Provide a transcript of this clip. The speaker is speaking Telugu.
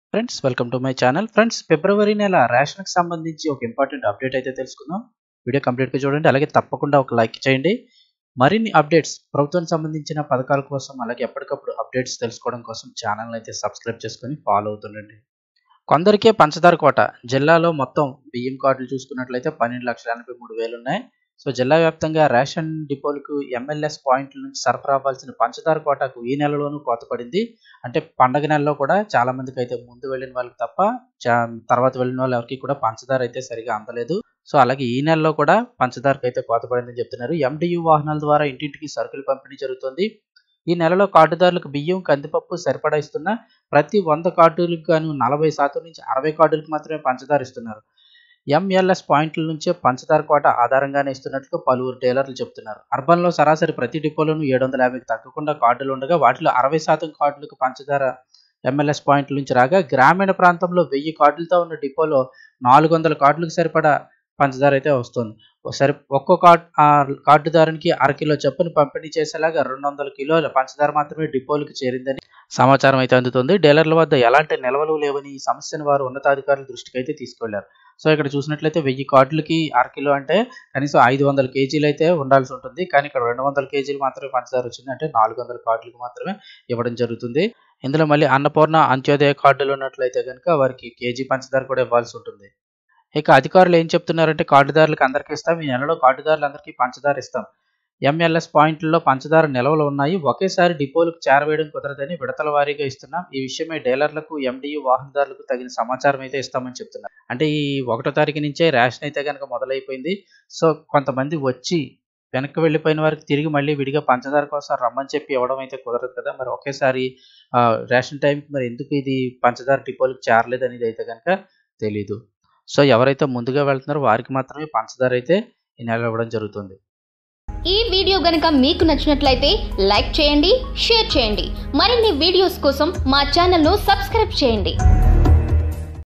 friends welcome to my channel friends ఫిబ్రవరి నెల రేషన్కి సంబంధించి ఒక ఇంపార్టెంట్ అప్డేట్ అయితే తెలుసుకుందాం వీడియో కంప్లీట్గా చూడండి అలాగే తప్పకుండా ఒక లైక్ చేయండి మరిన్ని అప్డేట్స్ ప్రభుత్వానికి సంబంధించిన పథకాల కోసం అలాగే ఎప్పటికప్పుడు అప్డేట్స్ తెలుసుకోవడం కోసం ఛానల్ అయితే సబ్స్క్రైబ్ చేసుకొని ఫాలో అవుతుండండి కొందరికే పంచదార కోట జిల్లాలో మొత్తం బియ్యం కార్డులు చూసుకున్నట్లయితే పన్నెండు లక్షల ఎనభై మూడు వేలు ఉన్నాయి సో జిల్లా వ్యాప్తంగా రేషన్ డిపోలకు ఎంఎల్ఎస్ పాయింట్ల నుంచి సరఫరా అవ్వాల్సిన పంచదార కోటకు ఈ నెలలోనూ కోత పడింది అంటే పండగ నెలలో కూడా చాలా మందికి అయితే ముందు వెళ్ళిన వాళ్ళకి తప్ప తర్వాత వెళ్ళిన వాళ్ళు ఎవరికి కూడా పంచదార అయితే సరిగా అందలేదు సో అలాగే ఈ నెలలో కూడా పంచదారకు అయితే కోత పడిందని చెప్తున్నారు ఎండియు వాహనాల ద్వారా ఇంటింటికి సరుకులు పంపిణీ జరుగుతుంది ఈ నెలలో కార్డుదారులకు బియ్యం కందిపప్పు సరిపడా ఇస్తున్న ప్రతి వంద కార్డులకు గాను నలభై శాతం నుంచి అరవై కార్డులకు మాత్రమే పంచదార ఇస్తున్నారు ఎంఎల్ఎస్ పాయింట్ల నుంచే పంచదార కోట ఆధారంగానే ఇస్తున్నట్లు పలువురు డీలర్లు చెప్తున్నారు అర్బన్లో సరాసరి ప్రతి డిపోలోనూ ఏడు వందల యాభైకి తగ్గకుండా కార్డులు ఉండగా వాటిలో అరవై శాతం కార్డులకు పంచదార ఎంఎల్ఎస్ పాయింట్ల నుంచి రాగా గ్రామీణ ప్రాంతంలో వెయ్యి కార్డులతో ఉన్న డిపోలో నాలుగు వందల కార్డులకు సరిపడా పంచదార అయితే వస్తుంది సరి ఒక్కో కార్డు కార్డుదారునికి అరకిలో చొప్పున పంపిణీ చేసేలాగా రెండు వందల కిలోల పంచదార మాత్రమే డిపోలకు చేరిందని సమాచారం అయితే అందుతుంది డీలర్ల వద్ద ఎలాంటి నిల్వలు లేవని ఈ సమస్యను వారు ఉన్నతాధికారుల దృష్టికి అయితే తీసుకెళ్లారు సో ఇక్కడ చూసినట్లయితే వెయ్యి కార్డులకి అరకిలో అంటే కనీసం ఐదు వందల కేజీలు అయితే ఉండాల్సి ఉంటుంది కానీ ఇక్కడ రెండు వందల కేజీలు మాత్రమే పంచదార వచ్చింది అంటే నాలుగు వందల కార్డులకు మాత్రమే ఇవ్వడం జరుగుతుంది ఇందులో మళ్ళీ అన్నపూర్ణ అంత్యోదయ కార్డులు ఉన్నట్లయితే కనుక వారికి కేజీ పంచదార కూడా ఇవ్వాల్సి ఉంటుంది ఇక అధికారులు ఏం చెప్తున్నారంటే కార్డుదారులకు అందరికీ ఇస్తాం ఈ నెలలో కార్డుదారులందరికీ పంచదార ఇస్తాం ఎంఎల్ఎస్ పాయింట్లలో పంచదార నిల్వలు ఉన్నాయి ఒకేసారి డిపోలకు చేరవేయడం కుదరదని విడతల వారీగా ఇస్తున్నాం ఈ విషయమై డీలర్లకు ఎండియు వాహనదారులకు తగిన సమాచారం అయితే ఇస్తామని చెప్తున్నారు అంటే ఈ ఒకటో తారీఖు నుంచే రేషన్ అయితే కనుక మొదలైపోయింది సో కొంతమంది వచ్చి వెనక్కి వెళ్ళిపోయిన వారికి తిరిగి మళ్ళీ విడిగా పంచదార కోసం రమ్మని చెప్పి ఇవ్వడం అయితే కుదరదు కదా మరి ఒకేసారి రేషన్ టైంకి మరి ఎందుకు ఇది పంచదార డిపోలకు చేరలేదు అనేది అయితే కనుక తెలీదు సో ఎవరైతే ముందుగా వెళ్తున్నారో వారికి మాత్రమే పంచదార అయితే ఈ నెల ఇవ్వడం జరుగుతుంది ఈ వీడియో గనుక మీకు నచ్చినట్లయితే లైక్ చేయండి షేర్ చేయండి మరిన్ని వీడియోస్ కోసం మా ఛానల్ను సబ్స్క్రైబ్ చేయండి